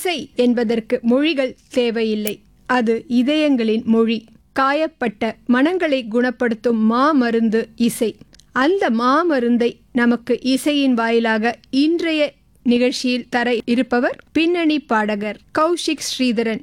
இசை என்பதற்கு மொழிகள் தேவையில்லை அது இதயங்களின் மொழி காயப்பட்ட மனங்களை குணப்படுத்தும் மாமருந்து இசை அந்த மாமருந்தை நமக்கு இசையின் வாயிலாக இன்றைய நிகழ்ச்சியில் தர இருப்பவர் பின்னணி பாடகர் கௌஷிக் ஸ்ரீதரன்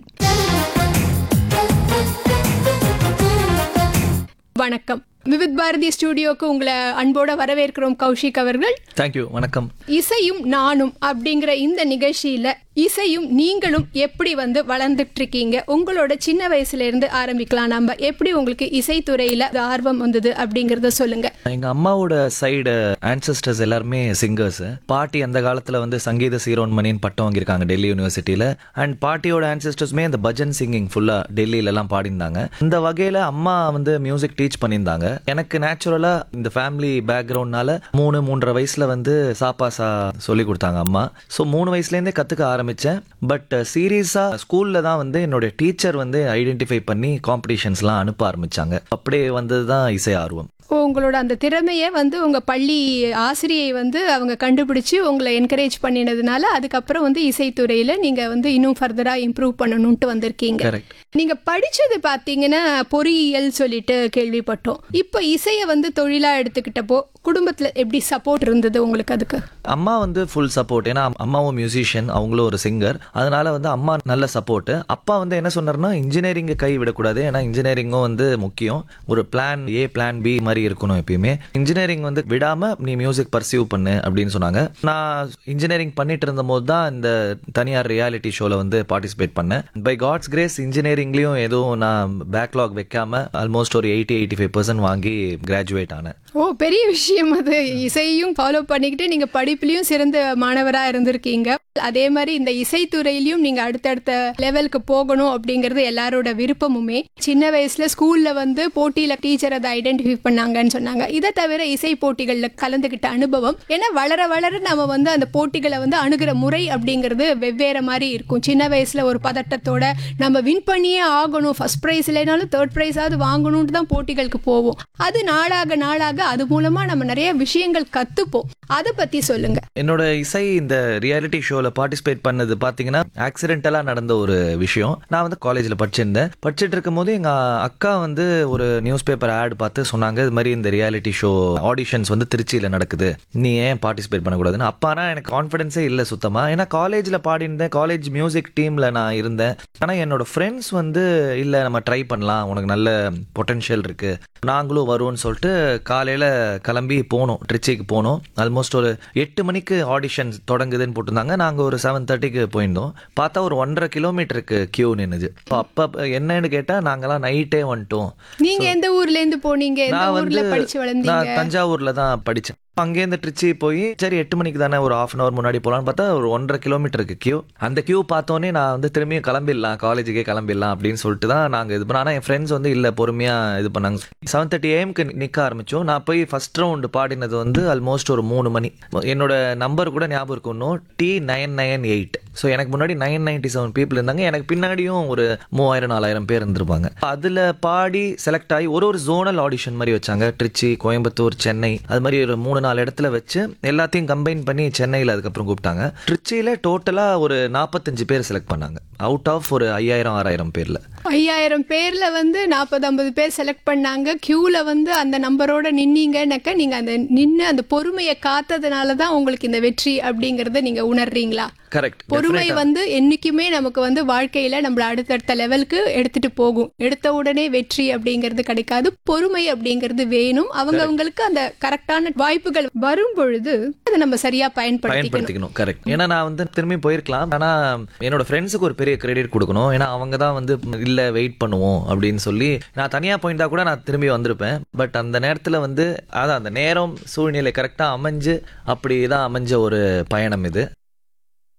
வணக்கம் விவித் பாரதி ஸ்டுடியோக்கு உங்களை அன்போட வரவேற்கிறோம் கௌஷிக் அவர்கள் தேங்க்யூ வணக்கம் இசையும் நானும் அப்படிங்கிற இந்த நிகழ்ச்சியில இசையும் நீங்களும் எப்படி வந்து வளர்ந்துட்டு இருக்கீங்க உங்களோட சின்ன வயசுல இருந்து ஆரம்பிக்கலாம் நம்ம எப்படி உங்களுக்கு இசைத்துறையில ஆர்வம் வந்தது அப்படிங்கறத சொல்லுங்க எங்க அம்மாவோட சைடு ஆன்சஸ்டர்ஸ் எல்லாருமே சிங்கர்ஸ் பாட்டி அந்த காலத்துல வந்து சங்கீத சீரோன்மணின்னு பட்டம் வாங்கியிருக்காங்க டெல்லி யூனிவர்சிட்டியில அண்ட் பாட்டியோட ஆன்சஸ்டர்ஸ்மே இந்த பஜன் சிங்கிங் ஃபுல்லா டெல்லியில எல்லாம் பாடியிருந்தாங்க இந்த வகையில அம்மா வந்து மியூசிக் டீச் பண்ணியிருந்தாங்க எனக்கு நேச்சுரலா இந்த ஃபேமிலி பேக்ரவுண்ட்னால மூணு மூன்றரை வயசுல வந்து சாப்பா சா சொல்லி கொடுத்தாங்க அம்மா ஸோ மூணு வயசுலேருந்தே கத்துக்க ஆரம்பிச்சேன் பட் சீரியஸா ஸ்கூல்ல தான் வந்து என்னோட டீச்சர் வந்து ஐடென்டிஃபை பண்ணி காம்படிஷன்ஸ்லாம் அனுப்ப ஆரம்பிச்சாங்க அப்படியே வந்தது தான் இசை ஆர்வம் ஓ, உங்களோட அந்த திறமையை வந்து உங்க பள்ளி ஆசிரியை வந்து அவங்க கண்டுபிடிச்சு உங்களை என்கரேஜ் பண்ணினதுனால அதுக்கப்புறம் வந்து இசைத்துறையில நீங்க வந்து இன்னும் ஃபர்தரா இம்ப்ரூவ் பண்ணணும்ட்டு வந்திருக்கீங்க கரெக்ட் நீங்க படிச்சது பாத்தீங்கன்னா பொறியியல் சொல்லிட்டு கேள்விப்பட்டோம் இப்போ இசையை வந்து தொழிலா எடுத்துக்கிட்டப்போ குடும்பத்துல எப்படி சப்போர்ட் இருந்தது உங்களுக்கு அதுக்கு அம்மா வந்து ஃபுல் சப்போர்ட் ஏன்னா அம்மாவும் மியூசிஷியன் அவங்களும் ஒரு சிங்கர் அதனால வந்து அம்மா நல்ல சப்போர்ட் அப்பா வந்து என்ன சொன்னார்னா இன்ஜினியரிங்கை கை விடக்கூடாது ஏன்னா இன்ஜினியரிங்கும் வந்து முக்கியம் ஒரு பிளான் ஏ பிளான் பி மாதிரி இருக்கணும் எப்பயுமே இன்ஜினியரிங் வந்து விடாம நீ மியூசிக் பர்சியூ பண்ணு அப்படின்னு சொன்னாங்க நான் இன்ஜினியரிங் பண்ணிட்டு இருந்த போது தான் இந்த தனியார் ரியாலிட்டி ஷோல வந்து பார்ட்டிசிபேட் பண்ணேன் பை காட்ஸ் கிரேஸ் இன்ஜினியரிங்லயும் எதுவும் நான் பேக்லாக் வைக்காம ஆல்மோஸ்ட் ஒரு எயிட்டி எயிட்டி ஃபைவ் பர்சன்ட் வாங்கி கிராஜுவேட் ஆனேன் ஓ பெரிய விஷயம் அது இசையும் ஃபாலோ பண்ணிக்கிட்டு நீங்க படிப்புலயும் சிறந்த மாணவரா இருந்திருக்கீங்க அதே மாதிரி இந்த இசைத்துறையிலயும் நீங்க அடுத்தடுத்த லெவலுக்கு போகணும் அப்படிங்கிறது எல்லாரோட விருப்பமுமே சின்ன வயசுல ஸ்கூல்ல வந்து போட்டியில டீச்சர் அதை ஐடென்டிஃபை பண்ணாங்கன்னு சொன்னாங்க இதை தவிர இசை போட்டிகள்ல கலந்துகிட்ட அனுபவம் ஏன்னா வளர வளர நம்ம வந்து அந்த போட்டிகளை வந்து அணுகிற முறை அப்படிங்கிறது வெவ்வேறு மாதிரி இருக்கும் சின்ன வயசுல ஒரு பதட்டத்தோட நம்ம வின் பண்ணியே ஆகணும் ஃபர்ஸ்ட் ப்ரைஸ் இல்லைனாலும் தேர்ட் ப்ரைஸாவது வாங்கணும்னு தான் போட்டிகளுக்கு போவோம் அது நாளாக நாளாக அது மூலமா நம்ம நிறைய விஷயங்கள் கத்துப்போம் அதை பத்தி சொல்லுங்க என்னோட இசை இந்த ரியாலிட்டி ஷோல பார்ட்டிசிபேட் பண்ணது பாத்தீங்கன்னா ஆக்சிடென்டலா நடந்த ஒரு விஷயம் நான் வந்து காலேஜ்ல படிச்சிருந்தேன் படிச்சுட்டு இருக்கும் போது எங்க அக்கா வந்து ஒரு நியூஸ் பேப்பர் ஆட் பார்த்து சொன்னாங்க இது மாதிரி இந்த ரியாலிட்டி ஷோ ஆடிஷன்ஸ் வந்து திருச்சியில நடக்குது நீ ஏன் பார்ட்டிசிபேட் பண்ணக்கூடாதுன்னு அப்பானா எனக்கு கான்ஃபிடன்ஸே இல்லை சுத்தமா ஏன்னா காலேஜ்ல பாடியிருந்தேன் காலேஜ் மியூசிக் டீம்ல நான் இருந்தேன் ஆனா என்னோட ஃப்ரெண்ட்ஸ் வந்து இல்ல நம்ம ட்ரை பண்ணலாம் உனக்கு நல்ல பொட்டன்ஷியல் இருக்கு நாங்களும் வருவோம்னு சொல்லிட்டு காலையில கிளம்பி போனோம் ட்ரிச்சிக்கு போனோம் ஆல்மோஸ்ட் ஒரு எட்டு மணிக்கு ஆடிஷன் தொடங்குதுன்னு போட்டிருந்தாங்க நாங்க ஒரு செவன் தேர்ட்டிக்கு போயிருந்தோம் பார்த்தா ஒரு ஒன்றரை கிலோமீட்டருக்கு கியூ நின்னுது அப்ப அப்ப என்னன்னு கேட்டா நாங்கெல்லாம் நைட்டே வந்துட்டோம் நீங்க எந்த ஊர்ல இருந்து போனீங்க எந்த நான் ஊர்ல வந்து படிச்சு வளர்ந்தீங்க நான் தஞ்சாவூர்ல தான் படிச்சேன் அங்கேருந்து திருச்சி போய் சரி எட்டு மணிக்கு தானே ஒரு ஹாஃப் அன் அவர் முன்னாடி போகலான்னு பார்த்தா ஒரு ஒன்றரை கிலோமீட்டருக்கு கியூ அந்த கியூ பார்த்தோன்னே நான் வந்து திரும்பியும் கிளம்பிடலாம் காலேஜுக்கே கிளம்பிடலாம் அப்படின்னு சொல்லிட்டு தான் நாங்கள் இது பண்ணோம் ஆனால் என் ஃப்ரெண்ட்ஸ் வந்து இல்லை பொறுமையாக இது பண்ணாங்க செவன் தேர்ட்டி ஏஎம்க்கு நிற்க ஆரம்பித்தோம் நான் போய் ஃபர்ஸ்ட் ரவுண்டு பாடினது வந்து ஆல்மோஸ்ட் ஒரு மூணு மணி என்னோட நம்பர் கூட ஞாபகம் இருக்கும் இன்னும் D nine nine eight so எனக்கு முன்னாடி நைன் நைன்டி செவன் பீப்புள் இருந்தாங்க எனக்கு பின்னாடியும் ஒரு மூவாயிரம் நாலாயிரம் பேர் இருந்திருப்பாங்க அதில் பாடி செலக்ட் ஆகி ஒரு ஒரு ஜோனல் ஆடிஷன் மாதிரி வச்சாங்க திருச்சி கோயம்புத்தூர் சென்னை அது மாதிரி ஒரு மூணு நாலு இடத்துல வச்சு எல்லாத்தையும் கம்பைன் பண்ணி சென்னையில் அதுக்கப்புறம் கூப்பிட்டாங்க திருச்சியில் டோட்டலாக ஒரு நாற்பத்தஞ்சு பேர் செலக்ட் பண்ணாங்க அவுட் ஆஃப் ஒரு ஐயாயிரம் ஆறாயிரம் பேரில் ஐயாயிரம் பேர்ல வந்து நாற்பது ஐம்பது பேர் செலக்ட் பண்ணாங்க கியூல வந்து அந்த நம்பரோட நின்னீங்கன்னாக்க நீங்க அந்த நின்னு அந்த பொறுமையை காத்ததுனால தான் உங்களுக்கு இந்த வெற்றி அப்படிங்கறத நீங்க உணர்றீங்களா கரெக்ட் பொறுமை வந்து என்னைக்குமே நமக்கு வந்து வாழ்க்கையில நம்மள அடுத்தடுத்த லெவலுக்கு எடுத்துட்டு போகும் எடுத்த உடனே வெற்றி அப்படிங்கிறது கிடைக்காது பொறுமை அப்படிங்கிறது வேணும் அவங்க அவங்களுக்கு அந்த கரெக்டான வாய்ப்புகள் வரும் பொழுது அதை நம்ம சரியா பயன்படுத்திக்கணும் பயன்படுத்திக்கணும் கரெக்ட் ஏன்னா நான் வந்து திரும்பி போயிருக்கலாம் ஆனா என்னோட ஃப்ரெண்ட்ஸுக்கு ஒரு பெரிய கிரெடிட் கொடுக்கணும் ஏன்னா அவங்க தான் வந்து இல்ல வெயிட் பண்ணுவோம் அப்படின்னு சொல்லி நான் தனியா போயிருந்தா கூட நான் திரும்பி வந்திருப்பேன் பட் அந்த நேரத்துல வந்து அதான் அந்த நேரம் சூழ்நிலை கரெக்டா அமைஞ்சு அப்படி தான் அமைஞ்ச ஒரு பயணம் இது